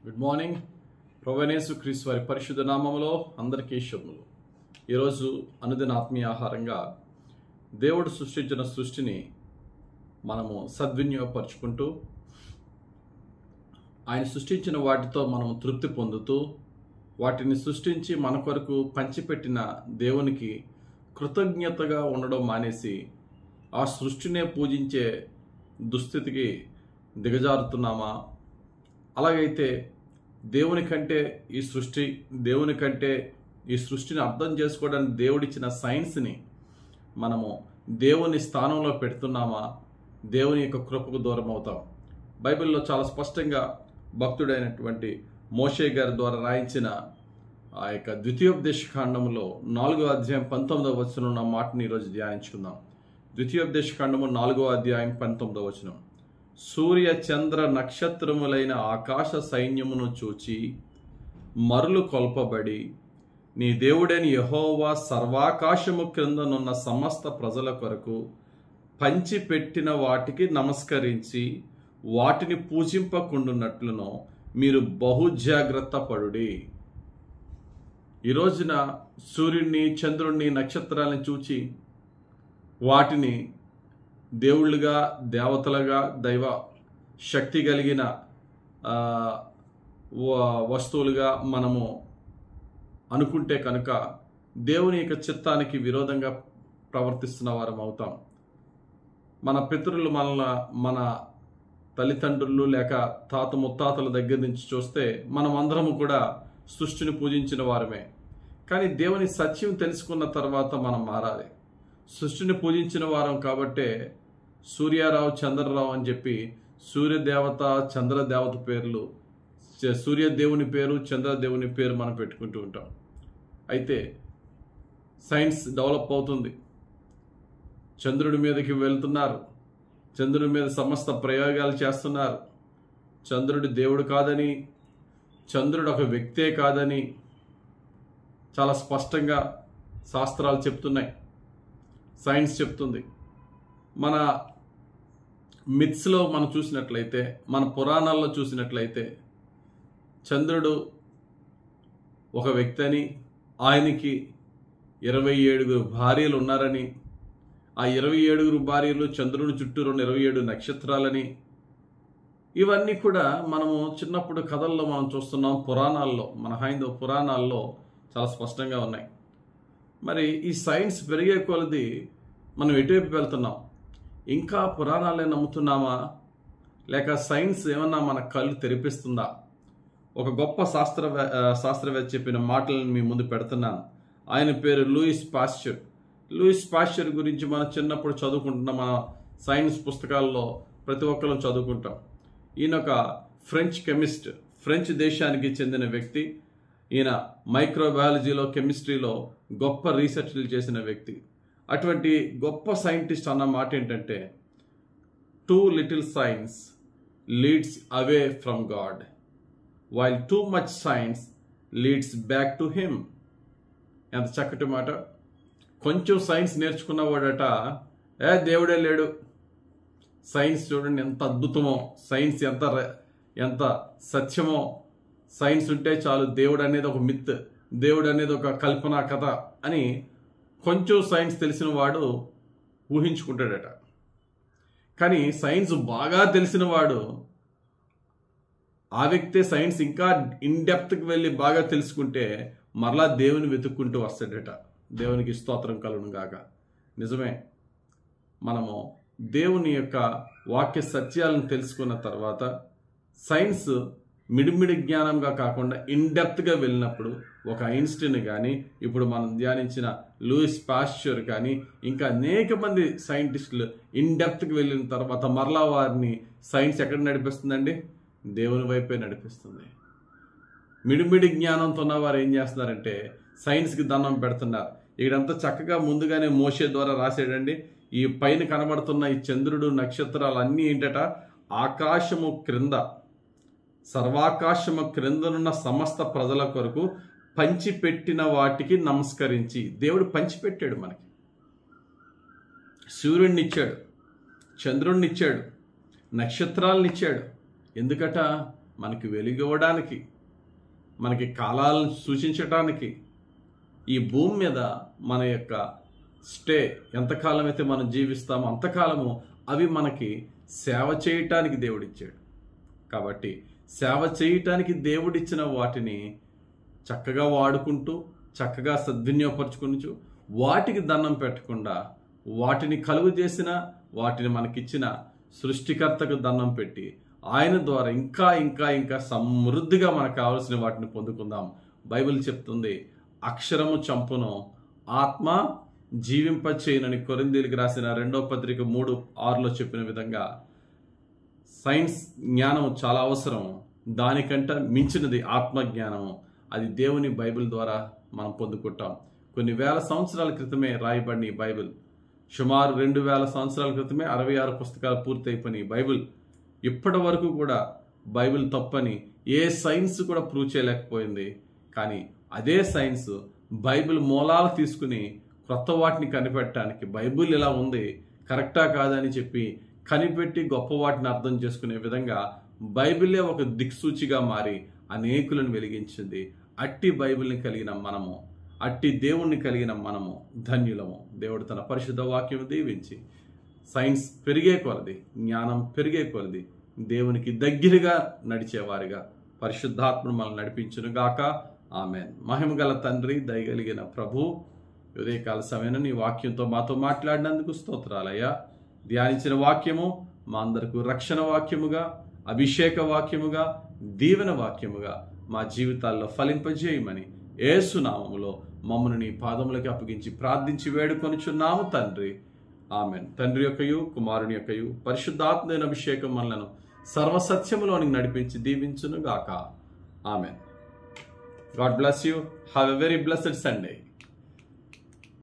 good morning ప్రొవెనేసు క్రీస్తు వారి పరిశుద్ధ నామములో అందరికీ శుభములు ఈరోజు అనుదిన ఆత్మీయ ఆహారంగా దేవుడు సృష్టించిన సృష్టిని మనము సద్వినియోగపరుచుకుంటూ ఆయన సృష్టించిన వాటితో మనం తృప్తి పొందుతూ వాటిని సృష్టించి మన కొరకు పంచిపెట్టిన దేవునికి కృతజ్ఞతగా ఉండడం మానేసి ఆ సృష్టినే పూజించే దుస్థితికి దిగజారుతున్నామా అలాగైతే దేవుని కంటే ఈ సృష్టి దేవుని కంటే ఈ సృష్టిని అర్థం చేసుకోవడానికి దేవుడిచ్చిన సైన్స్ని మనము దేవుని స్థానంలో పెడుతున్నామా దేవుని యొక్క కృపకు దూరం అవుతాం బైబిల్లో చాలా స్పష్టంగా భక్తుడైనటువంటి మోషే గారి ద్వారా రాయించిన ఆ యొక్క ద్వితీయోపదేశ కాండంలో నాలుగో అధ్యాయం పంతొమ్మిదవ వచనం ఉన్న మాటని ఈరోజు ధ్యానించుకుందాం ద్వితీయోపదేశ కాండము నాలుగో అధ్యాయం పంతొమ్మిదవ వచనం సూర్య చంద్ర నక్షత్రములైన ఆకాశ సైన్యమును చూచి మరులు కొల్పబడి నీ దేవుడైన యహోవా సర్వాకాశము క్రిందనున్న సమస్త ప్రజల కొరకు పంచిపెట్టిన వాటికి నమస్కరించి వాటిని పూజింపకుండునట్లును మీరు బహుజాగ్రత్త పడుడి ఈ రోజున సూర్యుడిని చంద్రుణ్ణి నక్షత్రాలను చూచి వాటిని దేవుళ్ళుగా దేవతలుగా దైవ శక్తి కలిగిన ఆ, వ- వస్తువులుగా మనము అనుకుంటే కనుక దేవుని యొక్క చిత్తానికి విరోధంగా ప్రవర్తిస్తున్న వారం అవుతాం మన పితరులు మన మన తల్లిదండ్రులు లేక తాత ముత్తాతల దగ్గర నుంచి చూస్తే మనం అందరము కూడా సృష్టిని పూజించిన వారమే కానీ దేవుని సత్యం తెలుసుకున్న తర్వాత మనం మారాలి సృష్టిని పూజించిన వారం కాబట్టే సూర్యారావు చంద్రరావు అని చెప్పి సూర్యదేవత చంద్రదేవత పేర్లు చ- సూర్యదేవుని పేరు చంద్రదేవుని పేరు మనం పెట్టుకుంటూ ఉంటాం అయితే సైన్స్ డెవలప్ అవుతుంది చంద్రుడి మీదకి వెళ్తున్నారు చంద్రుడి మీద సమస్త ప్రయోగాలు చేస్తున్నారు చంద్రుడి దేవుడు కాదని చంద్రుడు ఒక వ్యక్తే కాదని చాలా స్పష్టంగా శాస్త్రాలు చెప్తున్నాయి సైన్స్ చెప్తుంది మన మిత్స్లో మనం చూసినట్లయితే మన పురాణాల్లో చూసినట్లయితే చంద్రుడు ఒక వ్యక్తి అని ఆయనకి ఇరవై ఏడుగురు భార్యలు ఉన్నారని ఆ ఇరవై ఏడుగురు భార్యలు చంద్రుని చుట్టూ రెండు ఇరవై ఏడు నక్షత్రాలని ఇవన్నీ కూడా మనము చిన్నప్పుడు కథల్లో మనం చూస్తున్నాం పురాణాల్లో మన హైందవ పురాణాల్లో చాలా స్పష్టంగా ఉన్నాయి మరి ఈ సైన్స్ పెరిగే కొలది మనం ఎటువైపు వెళ్తున్నాం ఇంకా పురాణాలే నమ్ముతున్నామా లేక సైన్స్ ఏమన్నా మన కళ్ళు తెరిపిస్తుందా ఒక గొప్ప శాస్త్ర శాస్త్రవేత్త చెప్పిన మాటలను మీ ముందు పెడుతున్నాను ఆయన పేరు లూయిస్ పాశ్చర్ లూయిస్ పాశ్చర్ గురించి మనం చిన్నప్పుడు చదువుకుంటున్న మన సైన్స్ పుస్తకాల్లో ప్రతి ఒక్కరు చదువుకుంటాం ఈయన ఒక ఫ్రెంచ్ కెమిస్ట్ ఫ్రెంచ్ దేశానికి చెందిన వ్యక్తి ఈయన మైక్రోబయాలజీలో కెమిస్ట్రీలో గొప్ప రీసెర్చ్లు చేసిన వ్యక్తి అటువంటి గొప్ప సైంటిస్ట్ అన్న మాట ఏంటంటే too little science leads away from God while too much science leads back to him ఎంత చక్కటి మాట కొంచెం సైన్స్ నేర్చుకున్నవాడట ఏ దేవుడే లేడు సైన్స్ చూడండి ఎంత అద్భుతమో సైన్స్ ఎంత ర- ఎంత సత్యమో సైన్స్ ఉంటే చాలు దేవుడు అనేది ఒక మిత్ దేవుడు అనేది ఒక కల్పనా కథ అని కొంచెం సైన్స్ తెలిసిన వాడు ఊహించుకుంటాడట కానీ సైన్స్ బాగా తెలిసిన వాడు ఆ వ్యక్తే సైన్స్ ఇంకా ఇన్ డెప్త్కి వెళ్ళి బాగా తెలుసుకుంటే మరలా దేవుని వెతుక్కుంటూ వస్తాడట దేవునికి స్తోత్రం కలుగును గాక నిజమే మనము దేవుని యొక్క వాక్య సత్యాలను తెలుసుకున్న తర్వాత సైన్స్ మిడిమిడి జ్ఞానంగా కాకుండా ఇన్ డెప్త్గా వెళ్ళినప్పుడు ఒక ఐన్స్టీన్ కానీ ఇప్పుడు మనం ధ్యానించిన లూయిస్ పాశ్చర్ కానీ ఇంకా అనేక మంది సైంటిస్టులు ఇన్ డెప్త్కి వెళ్ళిన తర్వాత మరలా వారిని సైన్స్ ఎక్కడ నడిపిస్తుందండి దేవుని వైపే నడిపిస్తుంది మిడిమిడి జ్ఞానంతో ఉన్న వారు ఏం చేస్తున్నారంటే సైన్స్కి దండం పెడుతున్నారు ఇక్కడంతా చక్కగా ముందుగానే మోసే ద్వారా రాసాడండి ఈ పైన కనబడుతున్న ఈ చంద్రుడు నక్షత్రాలు అన్నీ ఏంటట ఆకాశము క్రింద సర్వాకాశము క్రిందనున్న సమస్త ప్రజల కొరకు పంచిపెట్టిన వాటికి నమస్కరించి దేవుడు పంచిపెట్టాడు మనకి సూర్యుడిని ఇచ్చాడు చంద్రుడిని ఇచ్చాడు నక్షత్రాలను ఇచ్చాడు ఎందుకట మనకి వెలుగివ్వడానికి మనకి కాలాలను సూచించటానికి ఈ భూమి మీద మన యొక్క స్టే ఎంతకాలం అయితే మనం జీవిస్తామో అంతకాలము అవి మనకి సేవ చేయటానికి దేవుడిచ్చాడు కాబట్టి సేవ చేయటానికి దేవుడిచ్చిన వాటిని చక్కగా వాడుకుంటూ చక్కగా సద్వినియోగపరచుకుంటూ వాటికి దండం పెట్టకుండా వాటిని కలుగు చేసిన వాటిని మనకిచ్చిన సృష్టికర్తకు దండం పెట్టి ఆయన ద్వారా ఇంకా ఇంకా ఇంకా సమృద్ధిగా మనకు కావలసిన వాటిని పొందుకుందాం బైబిల్ చెప్తుంది అక్షరము చంపును ఆత్మ జీవింపచేయనని కొరిందీలకు రాసిన రెండో పత్రిక మూడు ఆరులో చెప్పిన విధంగా సైన్స్ జ్ఞానం చాలా అవసరం దానికంట మించినది ఆత్మ జ్ఞానము అది దేవుని బైబిల్ ద్వారా మనం పొందుకుంటాం కొన్ని వేల సంవత్సరాల క్రితమే రాయబడిన ఈ బైబిల్ సుమారు రెండు వేల సంవత్సరాల క్రితమే అరవై ఆరు పుస్తకాలు పూర్తయిపోయిన ఈ బైబిల్ ఇప్పటి వరకు కూడా బైబిల్ తప్పని ఏ సైన్స్ కూడా ప్రూవ్ చేయలేకపోయింది కానీ అదే సైన్స్ బైబిల్ మూలాలు తీసుకుని క్రొత్త వాటిని కనిపెట్టడానికి బైబిల్ ఇలా ఉంది కరెక్టా కాదని చెప్పి కనిపెట్టి గొప్ప వాటిని అర్థం చేసుకునే విధంగా బైబిలే ఒక దిక్సూచిగా మారి అనేకులను వెలిగించింది అట్టి బైబిల్ని కలిగిన మనము అట్టి దేవుణ్ణి కలిగిన మనము ధన్యులము దేవుడు తన పరిశుద్ధ వాక్యం దీవించి సైన్స్ పెరిగే కొలది జ్ఞానం పెరిగే కొలది దేవునికి దగ్గరగా నడిచేవారిగా పరిశుద్ధాత్మను మనల్ని నడిపించును గాక ఆమె మహిమగల తండ్రి దయగలిగిన ప్రభు ఉదయకాల సమయంలో నీ వాక్యంతో మాతో మాట్లాడినందుకు స్తోత్రాలయ్యా ధ్యానించిన వాక్యము మా అందరకు రక్షణ వాక్యముగా అభిషేక వాక్యముగా దీవెన వాక్యముగా మా జీవితాల్లో ఫలింపజేయమని ఏసునామములో మమ్మల్ని నీ పాదములకి అప్పగించి ప్రార్థించి వేడుకొనిచున్నాము తండ్రి ఆమెన్ తండ్రి యొక్కయు కుమారుని యొక్కయు పరిశుద్ధాత్మైన అభిషేకం మనలను సర్వసత్యములోనికి నడిపించి దీవించును గాక amen God bless you have a very blessed Sunday